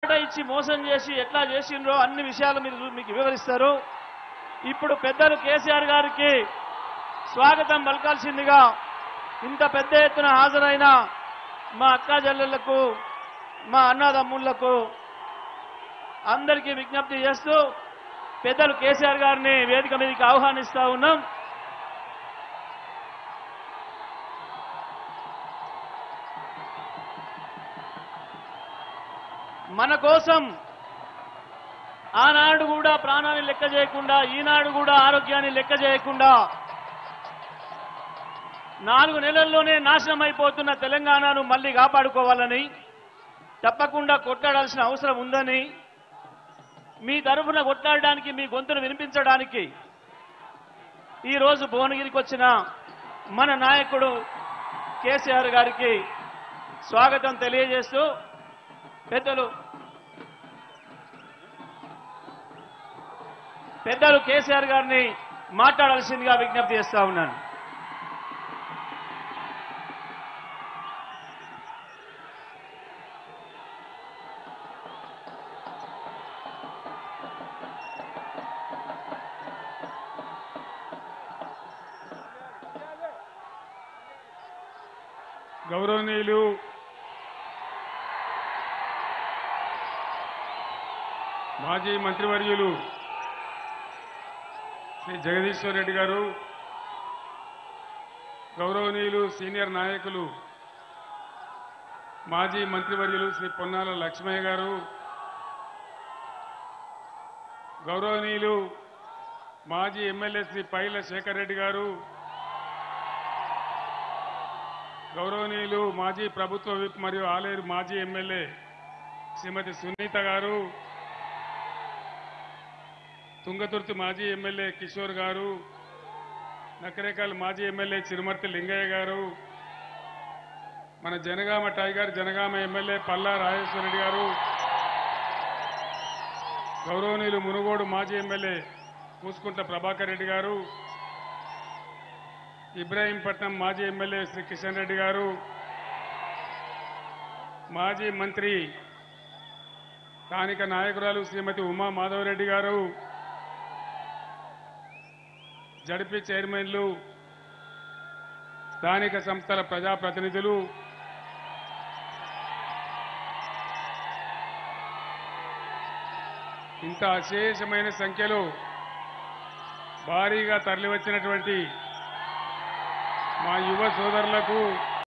మాట ఇచ్చి మోసం చేసి ఎట్లా చేసిండ్రో అన్ని విషయాలు మీరు మీకు వివరిస్తారు ఇప్పుడు పెద్దలు కేసీఆర్ గారికి స్వాగతం పలకాల్సిందిగా ఇంత పెద్ద ఎత్తున హాజరైన మా అక్కా చెల్లెళ్లకు మా అన్నదమ్ముళ్లకు అందరికీ విజ్ఞప్తి చేస్తూ పెద్దలు కేసీఆర్ గారిని వేదిక మీదకి ఆహ్వానిస్తా ఉన్నాం మన కోసం ఆనాడు కూడా ప్రాణాన్ని లెక్క చేయకుండా ఈనాడు కూడా ఆరోగ్యాన్ని లెక్క చేయకుండా నాలుగు నెలల్లోనే నాశనం అయిపోతున్న తెలంగాణను మళ్ళీ కాపాడుకోవాలని తప్పకుండా కొట్లాడాల్సిన అవసరం ఉందని మీ తరఫున కొట్లాడడానికి మీ గొంతును వినిపించడానికి ఈ రోజు భువనగిరికి వచ్చిన మన నాయకుడు కేసీఆర్ గారికి స్వాగతం తెలియజేస్తూ పెద్దలు పెద్దలు కేసీఆర్ గారిని మాట్లాడాల్సిందిగా విజ్ఞప్తి చేస్తా ఉన్నాను గౌరవనీయులు మాజీ మంత్రివర్యులు శ్రీ జగదీశ్వర్ రెడ్డి గారు గౌరవనీయులు సీనియర్ నాయకులు మాజీ మంత్రివర్యులు శ్రీ పొన్నాల లక్ష్మయ్య గారు గౌరవనీయులు మాజీ ఎమ్మెల్యే శ్రీ పైల శేఖర్ రెడ్డి గారు గౌరవనీయులు మాజీ ప్రభుత్వ విప్ మరియు ఆలేరు మాజీ ఎమ్మెల్యే శ్రీమతి సునీత గారు తుంగతుర్తి మాజీ ఎమ్మెల్యే కిషోర్ గారు నకరేకల్ మాజీ ఎమ్మెల్యే చిరుమర్తి లింగయ్య గారు మన జనగామ టైగర్ జనగామ ఎమ్మెల్యే పల్లా రాజేశ్వర రెడ్డి గారు గౌరవనీయులు మునుగోడు మాజీ ఎమ్మెల్యే పూసుకుంట్ల ప్రభాకర్ రెడ్డి గారు ఇబ్రాహీంపట్నం మాజీ ఎమ్మెల్యే శ్రీ కిషన్ రెడ్డి గారు మాజీ మంత్రి స్థానిక నాయకురాలు శ్రీమతి ఉమా మాధవరెడ్డి గారు జడిపి చైర్మన్లు స్థానిక సంస్థల ప్రజాప్రతినిధులు ఇంత అశేషమైన సంఖ్యలో భారీగా తరలివచ్చినటువంటి మా యువ సోదరులకు